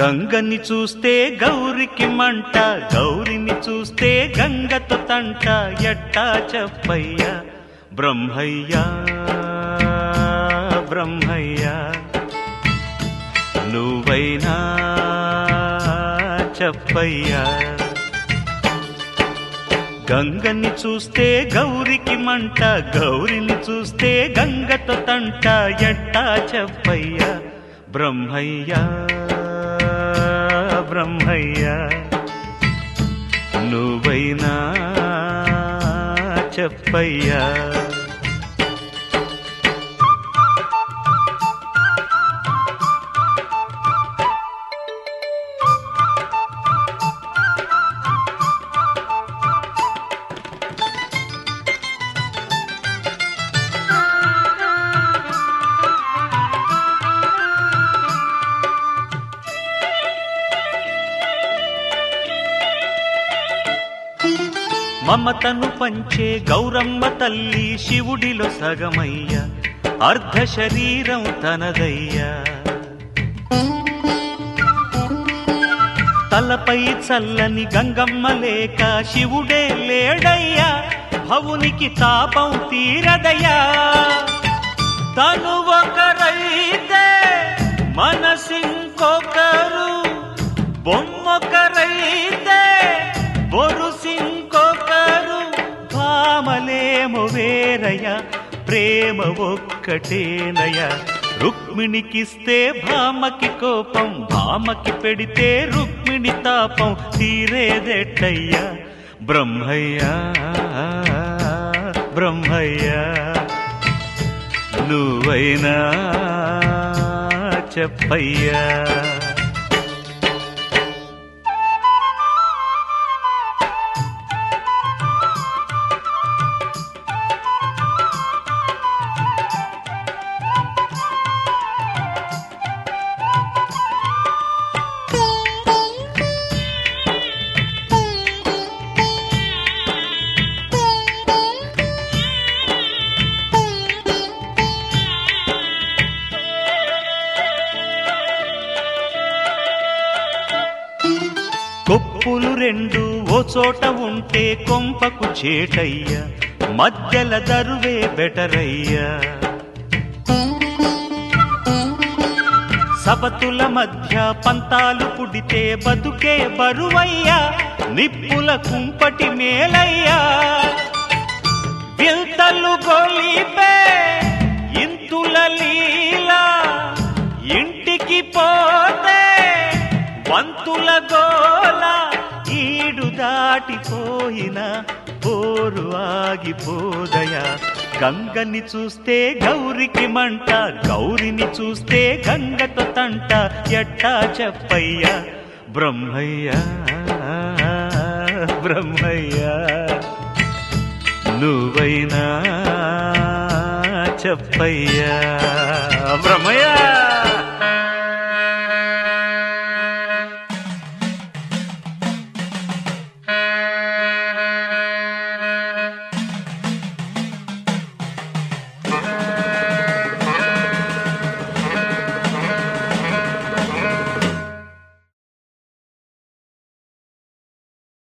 గంగని చూస్తే గౌరికి మంట గౌరిని చూస్తే గంగతో తంట ఎట్టా చెప్పయ్యా బ్రహ్మయ్యా బ్రహ్మయ్యా నువ్వైనా చెప్పయ్యా గంగని చూస్తే గౌరికి మంట గౌరిని చూస్తే గంగతో తంట ఎట్టా చెప్పయ్యా బ్రహ్మయ్యా బ్రహ్మయ్యా నువ్వైనా చెప్పయ్యా మమతను పంచే గౌరమ్మ తల్లి శివుడిలో సగమయ్య అర్ధ శరీరం తనదయ్యా తలపై చల్లని గంగమ్మ లేక శివుడే లేడయ్యా భవునికి తాపం తీరదయ్యా తను ఒకరైతే మనసింకొకరు బొమ్మొకరైతే బొరుసింకొకరు భామలేమో వేరయ్య ప్రేమ ఒక్కటేనయ్య రుక్మిణికిస్తే భామకి కోపం భామకి పెడితే రుక్మిణి తాపం తీరేదెట్టయ్యా బ్రహ్మయ్యా బ్రహ్మయ్యా నువ్వైనా చెప్పయ్యా కొప్పులు రెండు ఓ చోట ఉంటే కొంపకు చేటయ్యా మధ్యల దరువే బెటరయ్యా సబతుల మధ్య పంతాలు పుడితే బతుకే బరువయ్యా నిప్పుల కుంపటి మేలయ్యా వింతలు గొలిపే ఇంతుల లీలా ఇంటికి పోతే వంతుల గోల ఈడు దాటిపోయిన పోరు ఆగిపోదయా గంగని చూస్తే గౌరికి మంట గౌరిని చూస్తే గంగతో తంట ఎట్టా చెప్పయ్యా బ్రహ్మయ్యా బ్రహ్మయ్యా నువ్వైనా చెప్పయ్యా బ్రహ్మయ్యా